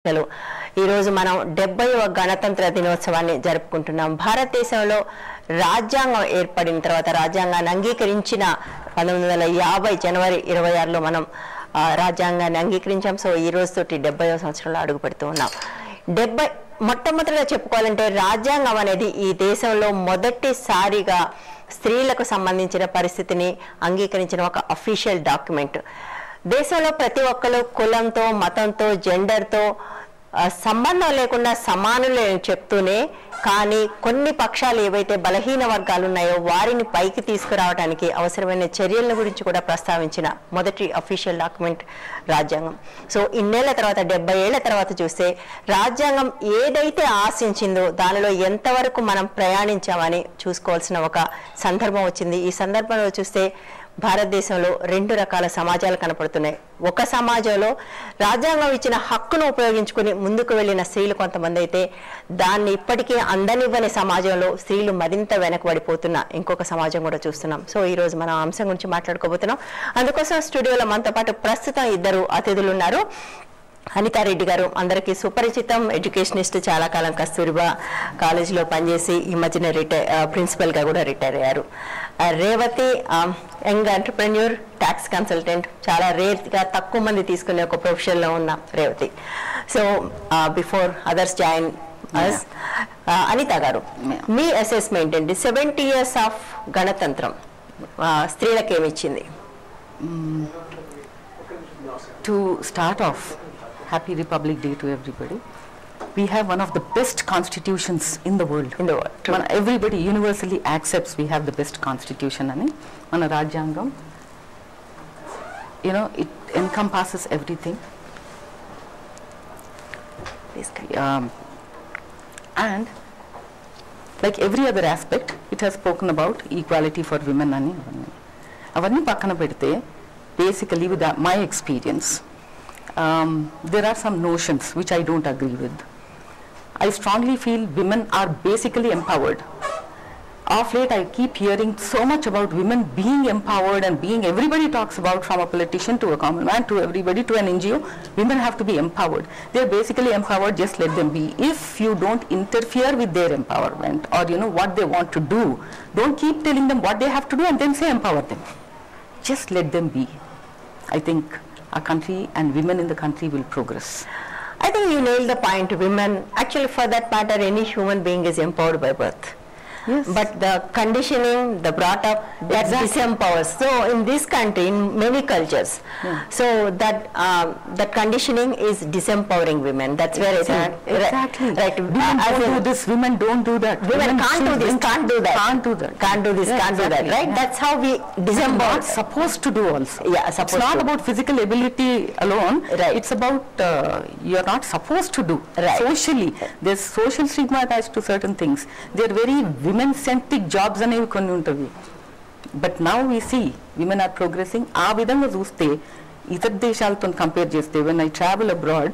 Hello ఈరోజు మనం డెబ్బైవ గణతంత్ర దినోత్సవాన్ని జరుపుకుంటున్నాం భారతదేశంలో రాజ్యాంగం ఏర్పడిన తర్వాత రాజ్యాంగాన్ని అంగీకరించిన పంతొమ్మిది వందల యాభై జనవరి ఇరవై ఆరులో మనం ఆ, రాజ్యాంగాన్ని అంగీకరించాం సో ఈ రోజుతోటి డెబ్బైవ సంవత్సరంలో అడుగు పెడుతూ ఉన్నాం డెబ్బై మొట్టమొదటిగా చెప్పుకోవాలంటే రాజ్యాంగం అనేది ఈ దేశంలో మొదటిసారిగా స్త్రీలకు సంబంధించిన పరిస్థితిని అంగీకరించిన ఒక అఫీషియల్ డాక్యుమెంట్ దేశంలో ప్రతి ఒక్కరు కులంతో మతంతో జెండర్తో ఆ, సంబంధం లేకుండా సమానులే అని చెప్తూనే కానీ కొన్ని పక్షాలు ఏవైతే బలహీన వర్గాలు ఉన్నాయో వారిని పైకి తీసుకురావడానికి అవసరమైన చర్యల గురించి కూడా ప్రస్తావించిన మొదటి అఫీషియల్ డాక్యుమెంట్ రాజ్యాంగం సో ఇన్నేళ్ల తర్వాత డెబ్బై ఏళ్ల తర్వాత చూస్తే రాజ్యాంగం ఏదైతే ఆశించిందో దానిలో ఎంతవరకు మనం ప్రయాణించామని చూసుకోవాల్సిన ఒక సందర్భం వచ్చింది ఈ సందర్భంలో చూస్తే భారతదేశంలో రెండు రకాల సమాజాలు కనపడుతున్నాయి ఒక సమాజంలో రాజ్యాంగం ఇచ్చిన హక్కును ఉపయోగించుకుని ముందుకు వెళ్ళిన స్త్రీలు కొంతమంది అయితే దాన్ని ఇప్పటికీ అందనివ్వని సమాజంలో స్త్రీలు మరింత వెనకబడిపోతున్న ఇంకొక సమాజం కూడా చూస్తున్నాం సో ఈ రోజు మనం ఆ అంశం గురించి మాట్లాడుకోబోతున్నాం అందుకోసం స్టూడియోలో మనతో పాటు ప్రస్తుతం ఇద్దరు అతిథులు ఉన్నారు అనితారెడ్డి గారు అందరికీ సుపరిచితం ఎడ్యుకేషనిస్ట్ చాలా కాలం కస్తూరిబా కాలేజీలో పనిచేసి ఈ మధ్యన రిటైర్ ప్రిన్సిపల్గా కూడా రిటైర్ అయ్యారు ఆ, Revathi young entrepreneur tax consultant చాలా రేర్గా తక్కువ మంది తీసుకునే ఒక ప్రొఫెషన్లో ఉన్న Revathi so before others join us Anitha గారు Yeah. మీ అసెస్మెంట్ ఏంటి సెవెంటీ ఇయర్స్ ఆఫ్ గణతంత్రం ఆ, స్త్రీలకు ఏమి ఇచ్చింది To start off, Happy Republic Day to everybody. We have one of the best constitutions in the world. In the world, true. మన everybody universally accepts we have the best constitution అని మన రాజ్యాంగం you know it encompasses everything Please um, and like every other aspect it has spoken about equality for women అని అవన్నీ అవన్నీ పక్కన పెడితే basically with that- my experience um, there are some notions which I don't agree with I strongly feel women are basically empowered of late I keep hearing so much about women being empowered and being everybody talks about from a politician to a common man to everybody to an NGO women have to be empowered they're basically empowered just let them be if you don't interfere with their empowerment or you know what they want to do don't keep telling them what they have to do and then say empower them just let them be I think our country and women in the country will progress I think you nailed the point. Women, actually, for that matter, any human being is empowered by birth. Yes. But the conditioning, the brought up, that Exactly. disempowers. So in this country, in many cultures, so that um, that conditioning is disempowering women. That's where it Exactly. exactly. Right. Women As don't in- do this. Women don't do that. Women can't do should- this, can't do that. Can't do that. Can't do this, Yeah, can't do that. exactly. Right. Yeah. That's how we disempower. not supposed to do also. Yeah, It's supposed not to. about physical ability alone. Right. It's about uh, you're not supposed to do. Right. Socially, there's social stigma attached to certain things. They're very women-centric jobs అనేవి కొన్ని ఉంటవి but now we see women are progressing ఆ విధంగా చూస్తే ఇతర దేశాలతో compare చేస్తే when I travel abroad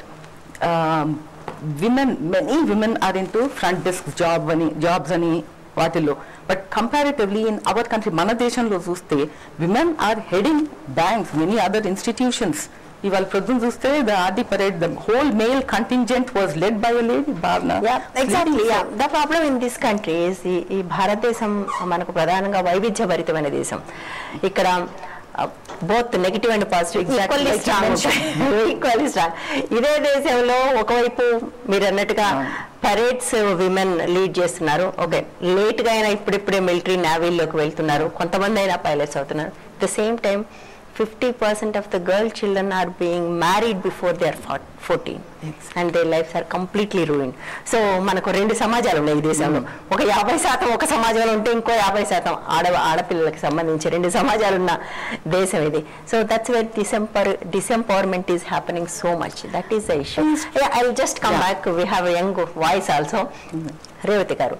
women many women are in to front desk job అని జాబ్స్ అని వాటిల్లో but comparatively in our country మన దేశంలో చూస్తే women are heading banks many other institutions ఇవాళ ప్రొద్దున చూస్తే the RD parade the whole male contingent was led by lady Bhavana Yeah, exactly. Yeah. The problem in this country is ఈ ఈ భారతదేశం మనకు ప్రధానంగా వైవిధ్యభరితమైన దేశం ఇక్కడ both negative and positive equally like you strong mentioned. Equally strong ఇదే దేశంలో ఒకవైపు మీరు అన్నట్టుగా పరేడ్స్ విమెన్ లీడ్ చేస్తున్నారు ఓకే లేట్ గా అయినా ఇప్పుడిప్పుడే మిలిటరీ నేవీలోకి వెళ్తున్నారు కొంతమంది అయినా పైలట్స్ అవుతున్నారు the same time fifty percent of the girl children are being married before they are fourteen and they lives are completely ruin so మనకు రెండు సమాజాలు ఉన్నాయి ఈ దేశంలో ఒక యాభై శాతం ఒక సమాజంలో ఉంటే ఇంకో యాభై శాతం ఆడ ఆడపిల్లలకు సంబంధించి రెండు సమాజాలు ఉన్న దేశం ఇది so that's where disempower disempowerment is happening so much that is the issue I just come Yeah. Back we have young voice also Revathi garu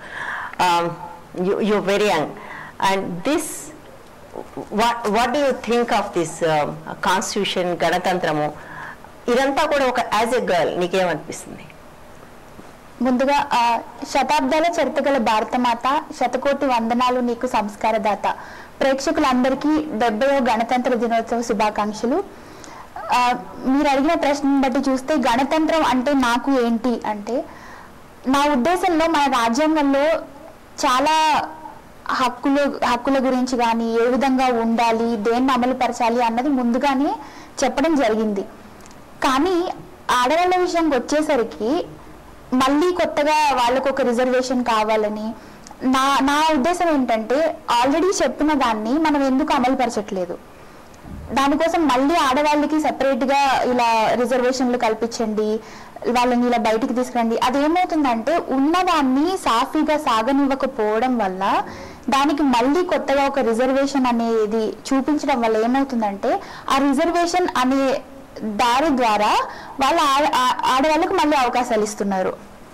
you very young and this what what do you think of this constitution గణతంత్రము ఇదంతా కూడా ఒక as a girl నీకేమనిపిస్తుంది ముందుగా ఆ, శతాబ్దాల చరిత్ర గల భారతమాత శతకోటి వందనాలు నీకు సంస్కారదాత ప్రేక్షకులందరికీ డెబ్బైవ గణతంత్ర దినోత్సవ శుభాకాంక్షలు ఆ, మీరు అడిగిన ప్రశ్నను బట్టి చూస్తే గణతంత్రం అంటే నాకు ఏంటి అంటే నా ఉద్దేశంలో మన రాజ్యాంగంలో చాలా హక్కులు హక్కుల గురించి కానీ ఏ విధంగా ఉండాలి దేన్ని అమలు పరచాలి అన్నది ముందుగానే చెప్పడం జరిగింది కానీ ఆడవాళ్ళ విషయంకి వచ్చేసరికి మళ్ళీ కొత్తగా వాళ్ళకు ఒక రిజర్వేషన్ కావాలని నా నా ఉద్దేశం ఏంటంటే ఆల్రెడీ చెప్పిన దాన్ని మనం ఎందుకు అమలు పరచట్లేదు దానికోసం మళ్ళీ ఆడవాళ్ళకి సెపరేట్ గా ఇలా రిజర్వేషన్లు కల్పించండి వాళ్ళని ఇలా బయటికి తీసుకురండి అది ఏమవుతుందంటే ఉన్నదాన్ని సాఫీగా సాగనివ్వకపోవడం వల్ల దానికి మళ్ళీ కొత్తగా ఒక రిజర్వేషన్ అనేది చూపించడం వల్ల ఏమవుతుందంటే ఆ రిజర్వేషన్ అనే దారి ద్వారా వాళ్ళ ఆడ- ఆ- ఆడవాళ్ళకు మళ్ళీ అవకాశాలు ఇస్తున్నారు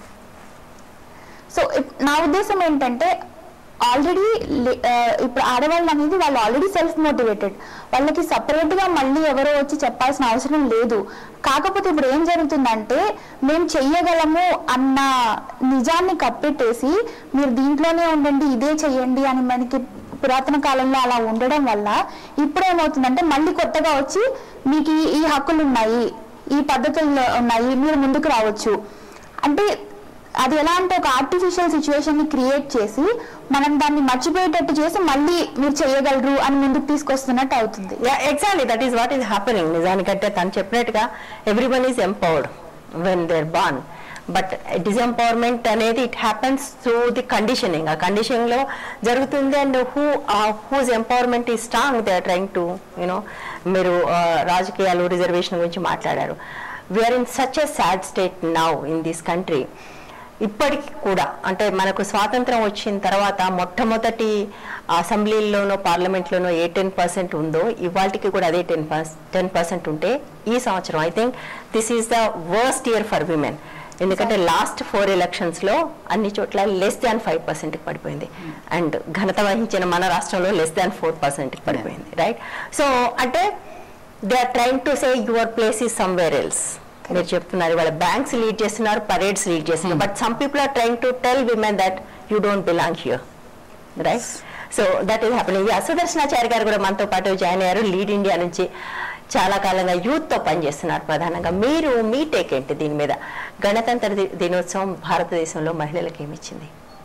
సో ఇప్- నా ఉద్దేశం ఏంటంటే ఆల్రెడీ ఇప్పుడు ఆడవాళ్ళు అనేది వాళ్ళు ఆల్రెడీ సెల్ఫ్ మోటివేటెడ్ వాళ్ళకి సపరేట్ గా మళ్ళీ ఎవరో వచ్చి చెప్పాల్సిన అవసరం లేదు కాకపోతే ఇప్పుడు ఏం జరుగుతుందంటే మేము చెయ్యగలము అన్న నిజాన్ని కప్పెట్టేసి మీరు దీంట్లోనే ఉండండి ఇదే చెయ్యండి అని మనకి పురాతన కాలంలో అలా ఉండడం వల్ల ఇప్పుడు ఏమవుతుందంటే మళ్ళీ కొత్తగా వచ్చి మీకు ఈ- ఈ హక్కులు ఉన్నాయి ఈ పద్ధతులు ఉన్నాయి మీరు ముందుకు రావచ్చు అంటే అది ఎలా అంటే ఒక ఆర్టిఫిషియల్ సిచ్యువేషన్ ని క్రియేట్ చేసి మనం దాన్ని మర్చిపోయేటట్టు చేసి మళ్ళీ మీరు చేయగలరు అని ముందుకు తీసుకొస్తున్నట్టు అవుతుంది exactly that is what is happening నిజానికంటే తను చెప్పినట్టుగా every one is empowered when there born but disempowerment అనేది it happens through the conditioning ఆ కండిషనింగ్ లో జరుగుతుంది అండ్ హూ హూజ్ ఎంపవర్మెంట్ ఈ strong they are trying to you know మీరు uh, రాజకీయాలు రిజర్వేషన్ గురించి మాట్లాడారు we're in such a sad state now in this country ఇప్పటికి కూడా అంటే మనకు స్వాతంత్రం వచ్చిన తర్వాత మొట్టమొదటి అసెంబ్లీలోనో పార్లమెంట్లోనో ఏ టెన్ పర్సెంట్ ఉందో ఇవాళకి కూడా అదే టెన్ టెన్ పర్సెంట్ ఉంటే ఈ సంవత్సరం I think this is the worst year for women ఎందుకంటే లాస్ట్ ఫోర్ ఎలక్షన్స్ లో అన్ని చోట్ల లెస్ దాన్ ఫైవ్ పర్సెంట్ పడిపోయింది అండ్ ఘనత వహించిన మన రాష్ట్రంలో లెస్ దాన్ ఫోర్ పర్సెంట్ పడిపోయింది రైట్ సో అంటే they are trying to say your place is somewhere else మీరు చెప్తున్నారు వాళ్ళ బ్యాంక్స్ లీడ్ చేస్తున్నారు పరేడ్స్ లీడ్ చేస్తున్నారు but some people are trying to tell women that you don't belong here right so that is happening Sudarshanachari garu కూడా మనతో పాటు join అయ్యారు lead India నుంచి చాలా కాలంగా youth తో పనిచేస్తున్నారు ప్రధానంగా మీరు మీ టేక్ ఏంటి దీని మీద గణతంత్ర ది- దినోత్సవం భారతదేశంలో మహిళలకు ఏమిచ్చింది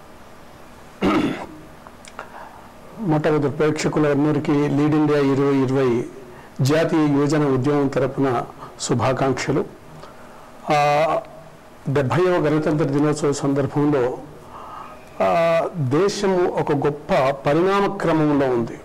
మొట్టమొదటి ప్రేక్షకులందరికీ లీడ్ ఇండియా ఇరవై ఇరవై జాతీయ యువజన ఉద్యమం తరపున శుభాకాంక్షలు ఆ, డెబ్భైవ గణతంత్ర దినోత్సవ సందర్భంలో ఆ, దేశము ఒక గొప్ప పరిణామ క్రమంలో ఉంది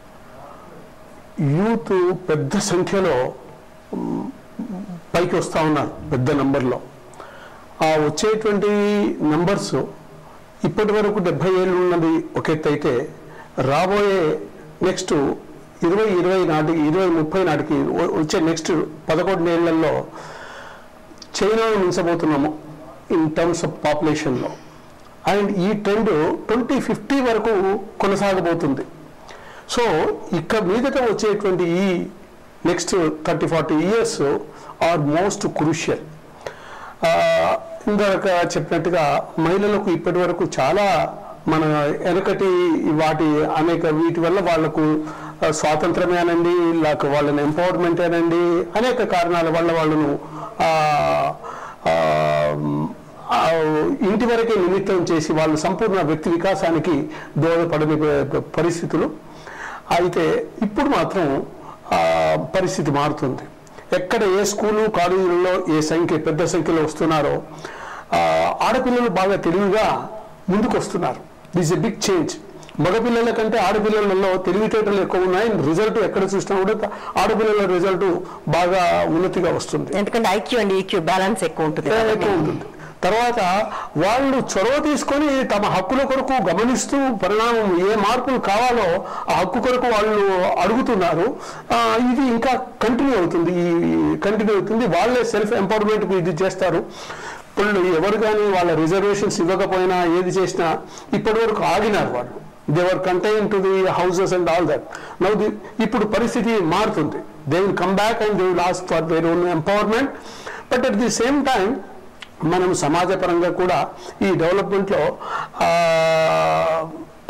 యూత్ పెద్ద సంఖ్యలో మ్, పైకి వస్తూ ఉన్నారు పెద్ద నంబర్లో ఆ వచ్చేటువంటి నంబర్స్ ఇప్పటి వరకు డెబ్బై ఏళ్ళు ఉన్నది ఒక ఎత్తు అయితే రాబోయే నెక్స్ట్ ఇరవై ఇరవై నాటికి ఇరవై ముప్పై నాటికి వ- వచ్చే నెక్స్ట్ పదకొండు ఏళ్లలో చైనాను మించబోతున్నాము ఇన్ టర్మ్స్ ఆఫ్ పాపులేషన్లో అండ్ ఈ ట్రెండ్ ట్వంటీ ఫిఫ్టీ వరకు కొనసాగబోతుంది సో ఇక మీదట వచ్చేటువంటి ఈ next thirty forty years are most crucial ఇందాక చెప్పినట్టుగా మహిళలకు ఇప్పటి వరకు చాలా మన వెనకటి వాటి అనేక వీటి వల్ల వాళ్లకు ఆ, స్వాతంత్రమే అనండి లేక వాళ్ళని ఎంపవర్మెంట్ అనండి అనేక కారణాల వల్ల వాళ్ళను ఆ, ఆ, ఆ, ఇంటి వరకే నిమిత్తం చేసి వాళ్ళు సంపూర్ణ వ్యక్తి వికాసానికి దోహదపడని ప- పరిస్థితులు అయితే ఇప్పుడు మాత్రం ఆ, పరిస్థితి మారుతుంది ఎక్కడ ఏ స్కూలు కాలేజీలలో ఏ సంఖ్య పెద్ద సంఖ్యలో వస్తున్నారో ఆ, ఆడపిల్లలు బాగా తెలివిగా ముందుకు వస్తున్నారు దిస్ ఎ బిగ్ చేంజ్ మగపిల్లల కంటే ఆడపిల్లలలో తెలివితేటలు ఎక్కువ ఉన్నాయి రిజల్ట్ ఎక్కడ చూసినా కూడా ఆడపిల్లల రిజల్ట్ బాగా ఉన్నతిగా వస్తుంది ఎందుకంటే ఐక్యూ అండ్ ఈక్యూ బ్యాలెన్స్ ఎక్కువ ఉంటుంది ఎక్కువ ఉంటుంది తర్వాత వాళ్ళు చొరవ తీసుకొని తమ హక్కుల కొరకు గమనిస్తూ పరిణామం ఏ మార్పులు కావాలో ఆ హక్కు కొరకు వాళ్ళు అడుగుతున్నారు ఆ, ఇది ఇంకా కంటిన్యూ అవుతుంది ఈ కంటిన్యూ అవుతుంది వాళ్ళే సెల్ఫ్ ఎంపవర్మెంట్ ఇది చేస్తారు ఇప్పుడు ఎవరు కానీ వాళ్ళ రిజర్వేషన్స్ ఇవ్వకపోయినా ఏది చేసినా ఇప్పటి వరకు ఆగినారు వాళ్ళు they were contain to the houses and all that now the ఇప్పుడు పరిస్థితి మారుతుంది they will come back and they will ask for their own empowerment but at the same time మనం సమాజపరంగా కూడా ఈ డెవలప్మెంట్లో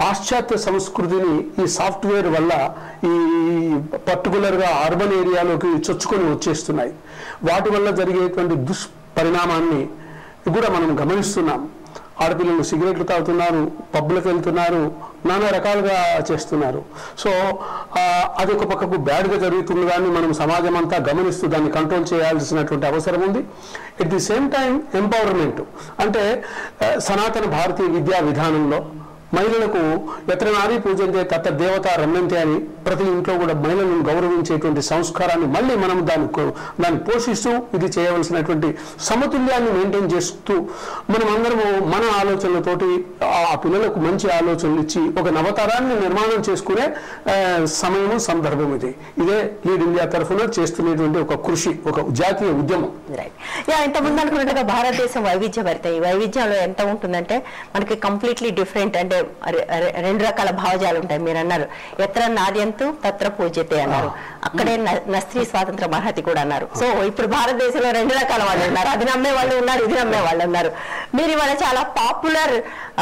పాశ్చాత్య సంస్కృతిని ఈ సాఫ్ట్వేర్ వల్ల ఈ పర్టికులర్గా అర్బన్ ఏరియాలోకి చొచ్చుకొని వచ్చేస్తున్నాయి వాటి వల్ల జరిగేటువంటి దుష్పరిణామాన్ని కూడా మనం గమనిస్తున్నాం ఆడపిల్లలు సిగరెట్లు తాగుతున్నారు పబ్బులకు వెళ్తున్నారు నానా రకాలుగా చేస్తున్నారు సో ఆ, అది ఒక పక్కకు బ్యాడ్గా జరుగుతుంది కానీ మనం సమాజం అంతా గమనిస్తూ దాన్ని కంట్రోల్ చేయాల్సినటువంటి అవసరం ఉంది at the same time empowerment అంటే ఆ, సనాతన భారతీయ విద్యా విధానంలో మహిళలకు ఎత్ర నారీ పూజంతే తత్త దేవత రమ్యంతే అని ప్రతి ఇంట్లో కూడా మహిళలను గౌరవించేటువంటి సంస్కారాన్ని మళ్ళీ మనం దాన్ని కో- దాన్ని పోషిస్తూ ఇది చేయవలసినటువంటి సమతుల్యాన్ని మెయింటైన్ చేస్తూ మనం అందరము మన ఆలోచనలతోటి ఆ ఆ పిల్లలకు మంచి ఆలోచనలు ఇచ్చి ఒక నవతరాన్ని నిర్మాణం చేసుకునే ఆ, సమయము సందర్భం ఇది ఇదే లీడ్ ఇండియా తరఫున చేస్తున్నటువంటి ఒక కృషి ఒక జాతీయ ఉద్యమం రైట్ యా ఇంత ముందు అనుకున్నట్టుగా భారతదేశం వైవిధ్యభరిత ఈ వైవిధ్యంలో ఎంత ఉంటుందంటే మనకి కంప్లీట్లీ డిఫరెంట్ అంటే రె- రె- రెండు రకాల భావజాలు ఉంటాయి మీరు అన్నారు ఎత్ర నాద్యంతు తత్ర పూజ్యతే అన్నారు అక్కడే న- నస్త్రీ స్వాతంత్ర మహతి కూడా అన్నారు సో ఇప్పుడు భారతదేశంలో రెండు రకాల వాళ్ళు ఉన్నారు అది నమ్మే వాళ్ళు ఉన్నారు ఇది నమ్మే వాళ్ళు ఉన్నారు మీరు ఇవాళ చాలా పాపులర్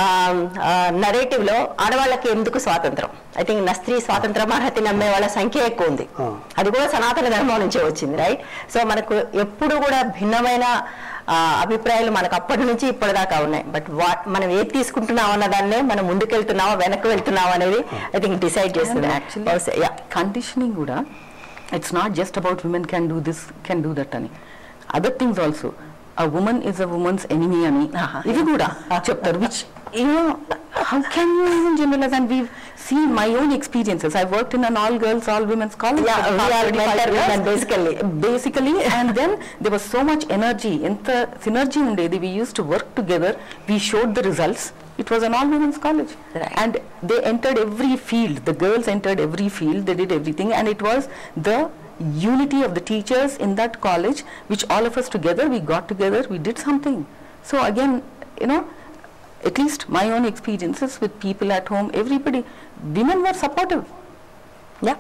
నరేటివ్ లో ఆడవాళ్ళకి ఎందుకు స్వాతంత్రం ఐ థింక్ నస్త్రీ స్వాతంత్ర మహతి నమ్మే వాళ్ళ సంఖ్య ఎక్కువ ఉంది ఆ. అది కూడా సనాతన ధర్మం నుంచే వచ్చింది రైట్ సో మనకు ఎప్పుడు కూడా భిన్నమైన ఆ, అభిప్రాయాలు మనకు అప్పటి నుంచి ఇప్పటిదాకా ఉన్నాయి బట్ వాట్ మనం ఏది తీసుకుంటున్నాం అన్న దాన్నే మనం ముందుకెళ్తున్నావా వెనక్కి వెళ్తున్నావా అనేది ఐ థింక్ డిసైడ్ చేస్తుంది actually- బహుశా, yeah. కండిషనింగ్ కూడా it's not just about women can do this can do that అని other things also a woman is a woman's enemy అని ఆహా. ఇవి కూడా చెప్తారు which you know how can you even generalise and we see my own experiences I work in an all girls all women's college Yeah, we are mentor women basically. basically and then there was so much energy ఎంత synergy ఉండేది we used to work together we showed the results it was an all women's college Right. and they entered every field the girls entered every field they did everything and it was the unity of the teachers in that college which all of us together we got together we did something so again you know at least my own experiences with people at home everybody women were supportive Yeah.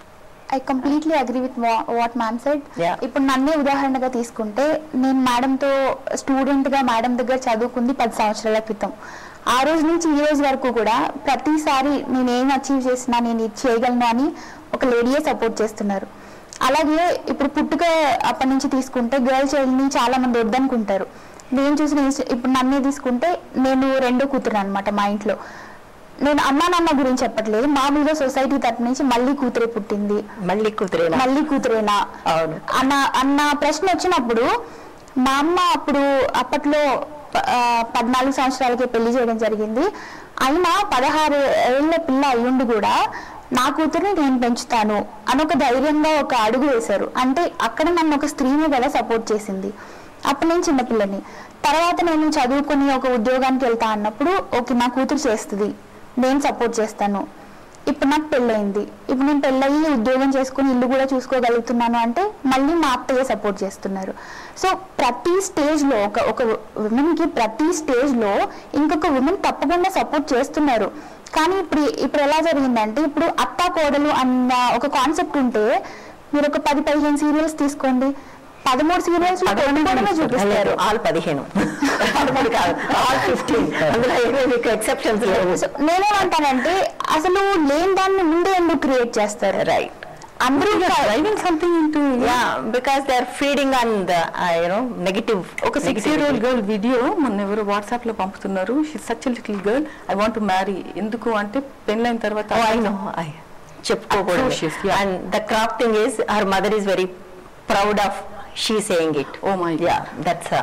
I completely agree with what ma'am said Yeah. ఇప్పుడు నన్నే ఉదాహరణగా తీసుకుంటే నేను మేడంతో స్టూడెంట్గా madam దగ్గర చదువుకుంది పది సంవత్సరాల క్రితం ఆ రోజు నుంచి ఈ రోజు వరకు కూడా ప్రతిసారి నేను ఏం అచీవ్ చేసినా నేను ఇది చేయగలను అని ఒక లేడీయే సపోర్ట్ చేస్తున్నారు అలాగే ఇప్పుడు పుట్టుక అప్పటి నుంచి తీసుకుంటే గర్ల్ చైల్డ్ని చాలా మంది వద్దనుకుంటారు నేను చూసిన ఇన్స్- ఇప్పుడు నన్నే తీసుకుంటే నేను రెండో కూతురు అనమాట మా ఇంట్లో నేను అమ్మా నాన్న గురించి చెప్పట్లేదు మామూలుగా సొసైటీ తరపు నుంచి మళ్ళీ కూతురే పుట్టింది మళ్ళీ కూతురేనా మళ్ళీ కూతురేనా అవును. అన్న అన్న ప్రశ్న వచ్చినప్పుడు మా అమ్మ అప్పుడు అప్పట్లో ప- ఆ, పద్నాలుగు సంవత్సరాలకే పెళ్లి చేయడం జరిగింది అయినా పదహారు ఏళ్ల పిల్ల అయ్యుండి కూడా నా కూతురుని నేను పెంచుతాను అని ఒక ధైర్యంగా ఒక అడుగు వేశారు అంటే అక్కడ నన్ను ఒక స్త్రీని కదా సపోర్ట్ చేసింది అప్పుడు నేను చిన్నపిల్లని తర్వాత నేను చదువుకొని ఒక ఉద్యోగానికి వెళ్తా అన్నప్పుడు ఓకే నా కూతురు చేస్తుంది నేను సపోర్ట్ చేస్తాను ఇప్పుడు నాకు పెళ్ళయింది ఇప్పుడు నేను పెళ్ళయి ఉద్యోగం చేసుకుని ఇల్లు కూడా చూసుకోగలుగుతున్నాను అంటే మళ్ళీ మా అత్తయ్య సపోర్ట్ చేస్తున్నారు సో ప్రతి స్టేజ్ లో ఒక ఒక ఉమెన్ కి ప్రతి స్టేజ్ లో ఇంకొక ఉమెన్ తప్పకుండా సపోర్ట్ చేస్తున్నారు కానీ ఇప్పుడు ఇప్పుడు ఎలా జరిగిందంటే ఇప్పుడు అత్త కోడలు అన్న ఒక కాన్సెప్ట్ ఉంటే మీరు ఒక పది పదిహేను సీరియల్స్ తీసుకోండి పదమూడు సీరియల్స్ లో కొట్టుకోవడమే చూపిస్తారు ఆల్ పదిహేను పదమూడు కాదు ఆల్ ఫిఫ్టీన్ అందులో ఏమీ మీకు ఎక్సెప్షన్స్ లేవు సో నేనేమంటానంటే అసలు లేని దాన్ని ముందే ఎందుకు క్రియేట్ చేస్తారు రైట్ అందరూ driving something into you know, yeah because they are feeding on the you know negative ఒక six year old girl video మొన్న ఎవరు వాట్సాప్ లో పంపుతున్నారు she such little girl I want marry ఎందుకు అంటే పెళ్ళైన తర్వాత ఐ నో ఐ చెప్పుకోకూడదు Atrocious, yeah. And the crap thing is her mother is very proud of she saying it Oh my yeah that's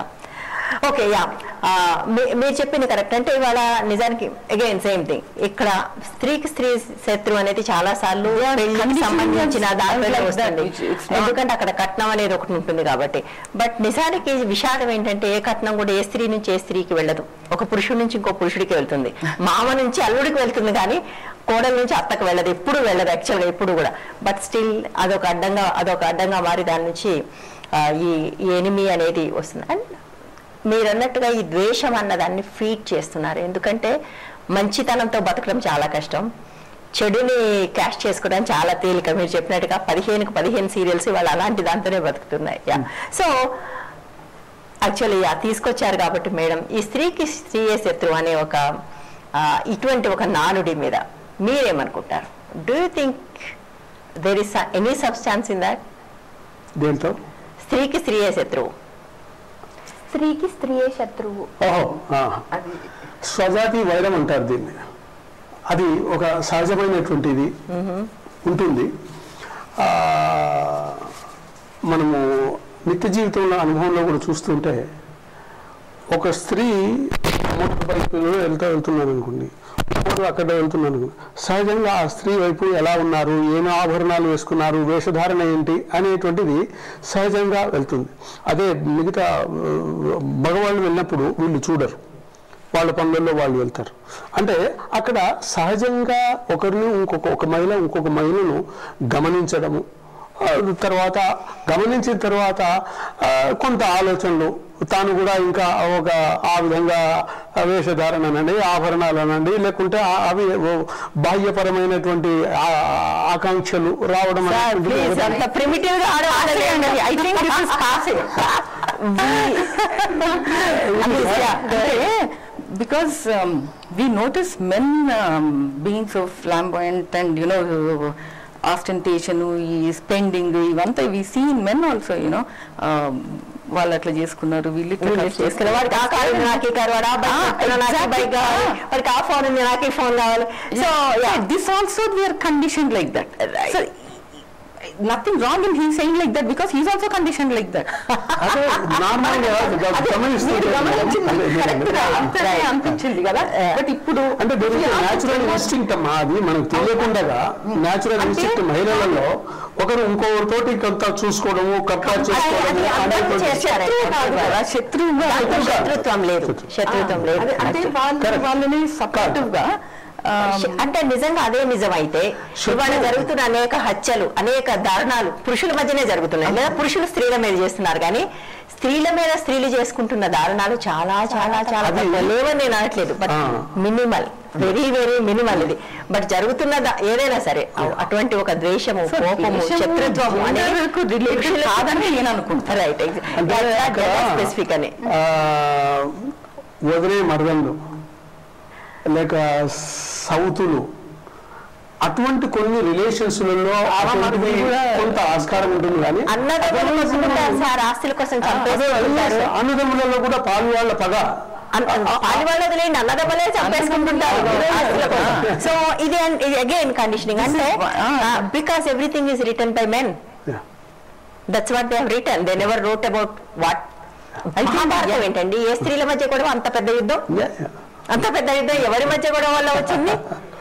okay yeah మీరు చెప్పింది correct అంటే ఇవాళ నిజానికి అగైన్ సేమ్ థింగ్ ఇక్కడ స్త్రీకి స్త్రీ శత్రు అనేది చాలా సార్లు పెళ్లికి conditioning సంబంధించిన is దాంట్లోనే like that. వస్తుంది It's- it's not- ఎందుకంటే అక్కడ కట్నం అనేది ఒకటి ఉంటుంది కాబట్టి బట్ నిజానికి విషాదం ఏంటంటే ఏ కట్నం కూడా ఏ స్త్రీ నుంచి ఏ స్త్రీకి వెళ్ళదు ఒక పురుషుడి నుంచి ఇంకో పురుషుడికి వెళ్తుంది మామ నుంచి అల్లుడికి వెళ్తుంది కానీ కోడల నుంచి అత్తకు వెళ్ళదు ఎప్పుడు వెళ్ళదు యాక్చువల్గా ఎప్పుడు కూడా బట్ స్టిల్ అదొక అడ్డంగా అదొక అడ్డంగా మారి దాని నుంచి ఆ, ఈ ఈ ఎనిమి అనేది వస్తుంది అండ్ మీరు అన్నట్టుగా ఈ ద్వేషం అన్నదాన్ని ఫీడ్ చేస్తున్నారు ఎందుకంటే మంచితనంతో బతకడం చాలా కష్టం చెడుని క్యాష్ చేసుకోవడం చాలా తేలిక మీరు చెప్పినట్టుగా పదిహేనుకు పదిహేను సీరియల్స్ వాళ్ళు అలాంటి దాంతోనే బతుకుతున్నాయి యా సో యాక్చువల్లీ యా తీసుకొచ్చారు కాబట్టి మేడం ఈ స్త్రీకి స్త్రీయే శత్రువు అనే ఒక ఆ, ఇటువంటి ఒక నానుడి మీద మీరేమనుకుంటారు do you think there is any substance in that దేంతో స్త్రీకి స్త్రీయే శత్రువు స్త్రీకి స్త్రీయే శత్రువు ఓహో ఆ. అది స్వజాతి వైరం అంటారు దీన్ని అది ఒక సహజమైనటువంటిది ఉంటుంది ఆ, మనము నిత్య జీవితంలో అనుభవంలో కూడా చూస్తుంటే ఒక స్త్రీ మోటార్ బైక్లో వెళ్తా వెళ్తున్నాను అనుకోండి ఇంకోటి అక్కడ వెళ్తున్నాను అనుకోండి. సహజంగా ఆ స్త్రీ వైపు ఎలా ఉన్నారు ఏమి ఆభరణాలు వేసుకున్నారు వేషధారణ ఏంటి అనేటువంటిది సహజంగా వెళ్తుంది అదే మిగతా ఆ, మగవాళ్ళు వెళ్ళినప్పుడు వీళ్ళు చూడరు వాళ్ళ పనులలో వాళ్ళు వెళ్తారు అంటే అక్కడ సహజంగా ఒకరిని ఇంకొక ఒక మహిళ ఇంకొక మహిళను గమనించడము ఆ, తర్వాత గమనించిన తర్వాత ఆ, కొంత ఆలోచనలు తాను కూడా ఇంకా ఒక ఆ విధంగా వేషధారణ అనండి ఆభరణాలు అనండి లేకుంటే ఆ- అవి ఓ బాహ్యపరమైనటువంటి ఆ- ఆకాంక్షలు రావడం అనేటువంటిది ప్లీజ్ ఒకటి. అంత ప్రిమిటివ్ గా ఆడవాళ్ళండి I think this is possible because um, we notice men um, being so flamboyant and you know ostentation ఈ స్పెండింగ్ ఇవంతా we see in men also you know వాళ్ళు అట్లా చేసుకున్నారు వీళ్ళు ఇట్లా ఖర్చు చేసుకున్న వాడికి ఆ కారు ఉంది, నాకు ఈ కారు వాడు ఆ బైక్ Ah, కొనుక్కున్నాడు, నాకు ఈ exactly. బైక్ కావాలి Ah. వాడికి ఆ ఫోన్ ఉంది నాకు ఈ ఫోన్ కావాలి so So this also we are conditioned like that. Right. So nothing wrong in him saying like that because he's also conditioned like that. అదే నార్మల్ గా గ- గమనిస్తుంటే మీరు గమనించింది అదే, correct గా అదే. అంతనే అనిపించింది కదా బట్ ఇప్పుడు అంటే న్యాచురల్ ఇన్స్టింక్ట్ అమ్మా అది మనకు తెలియకుండా న్యాచురల్ ఇన్స్టింక్ట్ మహిళలలో ఒకరు ఇంకొకరితోటి కొంత చూసుకోవడము కంపేర్ చేసుకోవడము అది అందరూ అనేటువంటి- చేశారు. శత్రువు కాదు కదా, శత్రువుగా దాంట్లో శత్రువుగా. శత్రుత్వం లేదు శత్రుత్వం లేదు అదే- అదే వాళ్ళు Correct. వాళ్ళని సపోర్టివ్ గా ఆ, అంటే నిజంగా అదే నిజమైతే ఇవాళ జరుగుతున్న అనేక హత్యలు అనేక దారుణాలు పురుషుల మధ్యనే జరుగుతున్నాయి లేదా పురుషులు స్త్రీల మీద చేస్తున్నారు కానీ స్త్రీల మీద స్త్రీలు చేసుకుంటున్న దారుణాలు చాలా చాలా చాలా అది- తక్కువ. లేవని నేను అనట్లేదు బట్ ఆ. మినిమల్ వెరీ వెరీ మినిమల్ ఇది బట్ జరుగుతున్న దా- ఏదైనా సరే అటువంటి ఒక ద్వేషము So, కోపము ద్వేషము శత్రుత్వము అనేది gender కు related కాదని నేను అనుకుంటా. రైట్ అంటే అక్కడ, స్పెసిఫిక్ అని ఆ, వదిలే మరదళ్ళు లేక సౌతులు అటువంటి కొన్ని రిలేషన్స్లలో అటువంటివి కొంత ఆస్కారం ఉంటుంది కానీ అన్నదమ్ములు కొట్టుకుంటారు సార్ ఆస్తుల కోసం చంపేసుకుంటారు అన్నదమ్ములలో కూడా పాలు వాళ్ళ పగ పాలి వాళ్ళు వదిలేండి అన్నదమ్మలే చంపేసుకుంటుంటారు ఆస్తుల కోసం. సో ఇది అన్- ఇది అగైన్ కండిషనింగ్ అంటే because everything is written by men Yeah. That's what they have written they never wrote about what Mahabharatam ఏంటండి ఏ స్త్రీల మధ్య కూడా అంత పెద్ద యుద్ధం Yeah, yeah. అంత పెద్ద యుద్ధం ఎవరి మధ్య గొడవ వల్ల వచ్చింది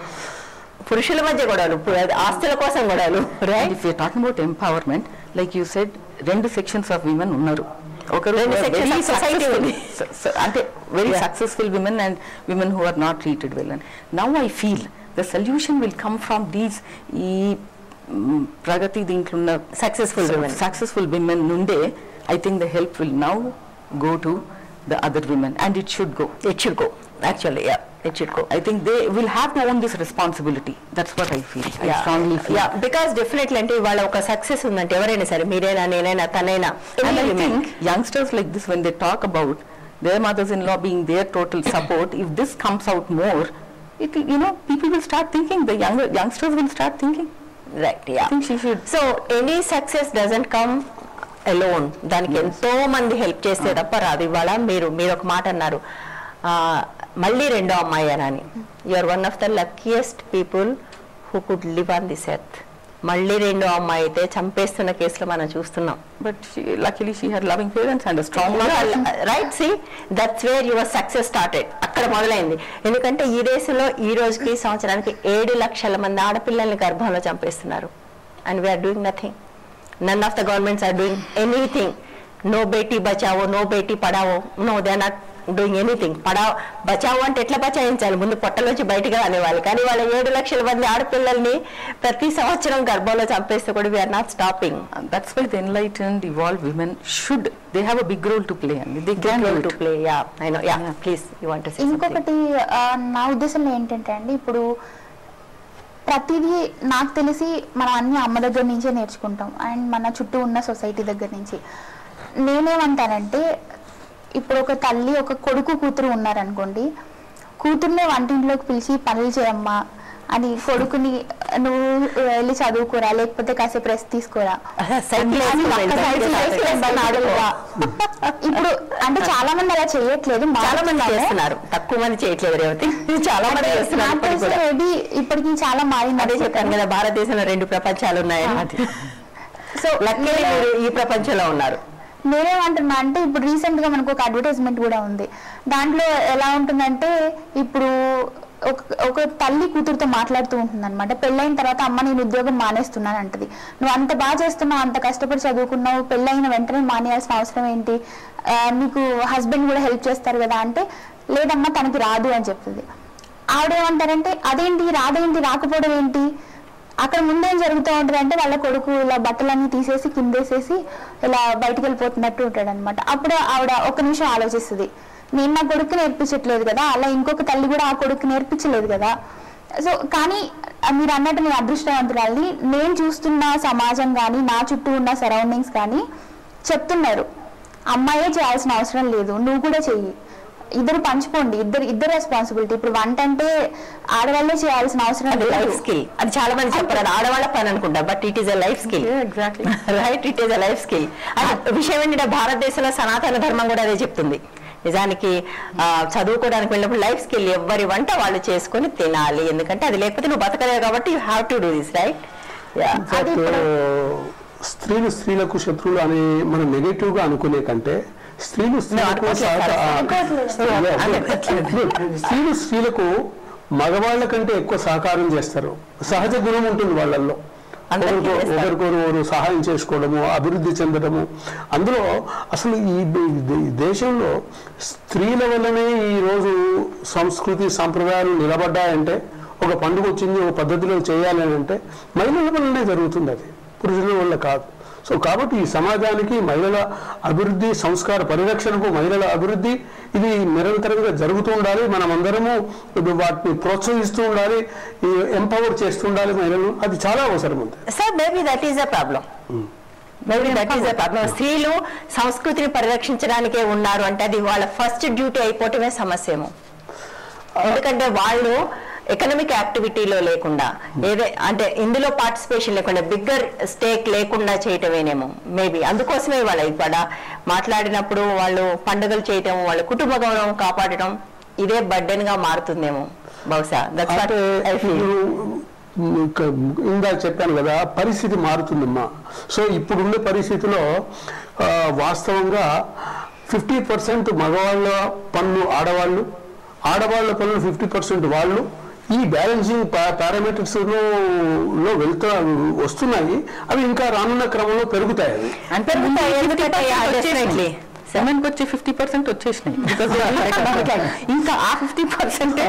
పురుషుల మధ్య గొడవలు పు- ఆస్తుల కోసం గొడవలు And right if you're talking about empowerment, like you said, రెండు సెక్షన్స్ ఆఫ్ విమెన్ ఉన్నారు ఒకరు రెండు who are sections very of society successful. ఉంది. So- so- అంటే very Yeah. Successful women and women who are not treated well and now I feel the solution will come from these ఈ um, ప్రగతి దీంట్లో ఉన్న Successful women. Successful women నుండే I think the help will now go to the other women and it should go it should go actually it should go I think they will have to own this responsibility. That's what I feel. I strongly feel. Yeah because definitely అంటే వాళ్ళ ఒక success ఉందంటే ఎవరైనా సరే మీరైనా నేనైనా తనైనా And any I women. think youngsters like this, when they talk about their mothers-in-law being their total support, if this comes out more, it will- you know people will start thinking. The younger youngsters will start thinking. Right yeah I think she should. So any success doesn't come alone దానికి ఎంతో మంది help చేస్తే తప్ప రాదు ఇవాళ మీరు మీరు ఒక మాట అన్నారు ఆ, మళ్ళీ రెండో అమ్మాయి అని you are one of the luckiest people who could live on this earth మళ్ళీ రెండో అమ్మాయి అయితే చంపేస్తున్న కేసులో మనం చూస్తున్నాం But she, luckily, she had loving parents and a strong mother. Right see that's where your success started అక్కడ మొదలైంది ఎందుకంటే ఈ దేశంలో ఈ రోజుకి సంవత్సరానికి ఏడు లక్షల మంది ఆడపిల్లల్ని గర్భంలో చంపేస్తున్నారు and we're doing nothing none of the governments are doing anything no Beti Bachao no Beti Padhao no they are not doing anything Padhao Bachao అంటే ఎట్లా బచాయించాలి ముందు పొట్టలోంచి బయటకు అనేవాళ్ళు కానీ వాళ్ళ ఏడు లక్షల మంది ఆడపిల్లల్ని ప్రతి సంవత్సరం గర్భంలో చంపేస్తే కూడా we're not stopping And that's why the enlightened, evolved women should. They have a big role to play, and they can do to it. Play yeah I know yeah Yeah. Please you want to say ఇంకొకటి ఆ, నా ఉద్దేశంలో ఏంటంటే అండి ఇప్పుడు ప్రతిదీ నాకు తెలిసి మనం అన్ని అమ్మ దగ్గర నుంచే నేర్చుకుంటాం అండ్ మన చుట్టూ ఉన్న సొసైటీ దగ్గర నుంచి నేనేమంటానంటే ఇప్పుడు ఒక తల్లి ఒక కొడుకు కూతురు ఉన్నారనుకోండి కూతుర్నే వంటింట్లోకి పిలిచి పనులు చేయమ్మా అని కొడుకుని నువ్వు వెళ్ళి చదువుకోరా లేకపోతే కాసేపు రెస్ట్ తీసుకోరా సైకిల్ అని వేసుకుని ఒక్క వెళ్తారు. సైకిల్ వేసి వెళ్తాను ఆడుకోరా. ఇప్పుడు అంటే చాలా మంది అలా చేయట్లేదు చాలా మంది మారుతున్నాము. చేస్తున్నారు తక్కువ మంది చేయట్లేదు రేవతి చాలా మంది అంటే చేస్తున్నారు నాకు ఇప్పటికి తెలిసి కూడా. maybe ఇప్పటికి చాలా మారింది అదే చెప్పాను కదా భారతదేశంలో రెండు ప్రపంచాలు ఉన్నాయని సో లక్కీ మీరు ఈ ప్రపంచంలో ఉన్నారు నేనేమంటున్నా అంటే ఇప్పుడు రీసెంట్ గా మనకు ఒక అడ్వర్టైజ్మెంట్ కూడా ఉంది దాంట్లో ఎలా ఉంటుందంటే ఇప్పుడు ఒక ఒక తల్లి కూతురుతో మాట్లాడుతూ ఉంటుంది అనమాట పెళ్ళైన తర్వాత అమ్మ నేను ఉద్యోగం మానేస్తున్నాను అంటది నువ్వు అంత బాగా చేస్తున్నావు అంత కష్టపడి చదువుకున్నావు పెళ్ళైన వెంటనే మానేయాల్సిన అవసరం ఏంటి ఆ, నీకు హస్బెండ్ కూడా హెల్ప్ చేస్తారు కదా అంటే లేదమ్మా తనకి రాదు అని చెప్తుంది ఆవిడేమంటారంటే అదేంటి రాదేంటి రాకపోవడం ఏంటి అక్కడ ముందేం జరుగుతూ ఉంటుంది అంటే వాళ్ళ కొడుకు ఇలా బట్టలన్నీ తీసేసి కిందేసేసి ఇలా బయటికి వెళ్ళిపోతున్నట్టు ఉంటాడు అనమాట అప్పుడు ఆవిడ ఒక నిమిషం ఆలోచిస్తుంది నేను నా కొడుకు నేర్పించట్లేదు కదా అలా ఇంకొక తల్లి కూడా ఆ కొడుకు నేర్పించలేదు కదా సో కానీ ఆ మీరు అన్నట్టు నేను అదృష్టవంతురాలని నేను చూస్తున్న సమాజం కానీ నా చుట్టూ ఉన్న సరౌండింగ్స్ కానీ చెప్తున్నారు అమ్మాయే చేయాల్సిన అవసరం లేదు నువ్వు కూడా చెయ్యి ఇద్దరు పంచుకోండి ఇద్దరు ఇద్దరు రెస్పాన్సిబిలిటీ ఇప్పుడు వంట అంటే ఆడవాళ్ళే చేయాల్సిన అవసరం అది లైఫ్ లేదు స్కిల్ అది చాలా మంది చెప్పారు అది ఆడవాళ్ళ పని అనుకుంటా but it is a life skill exactly right it is a life skill అది విషయం ఏంటంటే భారతదేశంలో సనాతన ధర్మం కూడా అదే చెప్తుంది నిజానికి ఆ, చదువుకోవడానికి వెళ్ళినప్పుడు లైఫ్ స్కిల్ ఎవరి వంట వాళ్ళు చేసుకొని తినాలి ఎందుకంటే అది లేకపోతే నువ్వు బతకలేవు కాబట్టి you have to do this right అది ఇప్పుడు- స్త్రీలు స్త్రీలకు శత్రువులు అని మనం నెగటివ్ గా అనుకునే కంటే స్త్రీలు స్త్రీలకు అనుకోవట్లేదు సహక- సార్. అనుకోవట్లేదు. Yeah, అనుకోవట్లేదు. good. స్త్రీలు స్త్రీలకు మగవాళ్ళ కంటే ఎక్కువ సహకారం చేస్తారు సహజ గుణం ఉంటుంది వాళ్ళల్లో అందరికీ ఒకరికో- చేస్తారు. ఒకరికొకరు సహాయం చేసుకోవడము అభివృద్ధి చెందడము అందులో అసలు ఈ దే- ఈ దేశంలో స్త్రీల వల్లనే ఈ రోజు సంస్కృతి సాంప్రదాయాలు నిలబడ్డాయంటే ఒక పండుగ వచ్చింది ఒక పద్ధతిలో చేయాలి అని అంటే మహిళల వల్లనే జరుగుతుంది అది పురుషుల వల్ల కాదు సో కాబట్టి ఈ సమాజానికి మహిళల అభివృద్ధి సంస్కార పరిరక్షణకు మహిళల అభివృద్ధి ఇది నిరంతరంగా జరుగుతూ ఉండాలి మనం అందరము ఇది వాటిని ప్రోత్సహిస్తూ ఉండాలి ఎంపవర్ చేస్తూ ఉండాలి మహిళలు అది చాలా అవసరం ఉంది sir maybe that is a problem maybe that is a problem స్త్రీలు సంస్కృతిని పరిరక్షించడానికే ఉన్నారు అంటే అది వాళ్ళ ఫస్ట్ డ్యూటీ అయిపోవటమే సమస్యేమో ఎందుకంటే వాళ్ళు ఎకనామిక్ యాక్టివిటీలో లేకుండా ఏదే అంటే ఇందులో పార్టిసిపేషన్ లేకుండా బిగ్గర్ స్టేక్ లేకుండా చేయటమేనేమో మేబీ అందుకోసమే వాళ్ళ ఇక్కడ మాట్లాడినప్పుడు వాళ్ళు పండుగలు చేయటం వాళ్ళ కుటుంబ గౌరవం కాపాడటం ఇదే బర్డెన్ గా మారుతుందేమో బహుశా దట్స్ వాట్ అంటే ఐ ఫీల్ ఇప్పుడు ఇంకా ఇందాక చెప్పాను కదా పరిస్థితి మారుతుందమ్మా సో ఇప్పుడున్న పరిస్థితిలో ఆ, వాస్తవంగా ఫిఫ్టీ పర్సెంట్ మగవాళ్ళ పనులు ఆడవాళ్ళు ఆడవాళ్ళ పనులు ఫిఫ్టీ పర్సెంట్ వాళ్ళు ఈ బ్యాలెన్సింగ్ పారామీటర్స్ లో వెళ్తా వస్తున్నాయి అవి ఇంకా రానున్న క్రమంలో పెరుగుతాయి అవి అంటే పెరుగుతాయి, ఎందుకంటే, yeah, definitely. సెవెన్కి వచ్చి ఫిఫ్టీ పర్సెంట్ వచ్చేసినాయి Because they are economic activity. ఇంకా ఆ fifty percent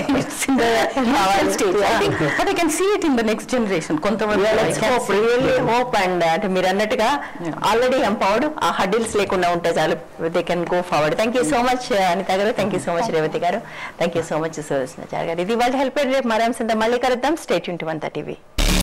but I can see it in the next generation కొంతమంది హోప్ రియల్లీ హోప్ అండ్ అంటే మీరు అన్నట్టుగా ఆల్రెడీ ఎంపవర్డ్ ఆ హడిల్స్ లేకుండా ఉంటే చాలు they can go forward thank you so much Anitha garu thank you so much Revathi garu thank you so much Suresh garu ఇది వాళ్ళు హెల్ప్ రేపు మరో అంశంతో మళ్ళీ కలుద్దాం స్టేట్ ట్వంటీ వన్ థర్టీవీ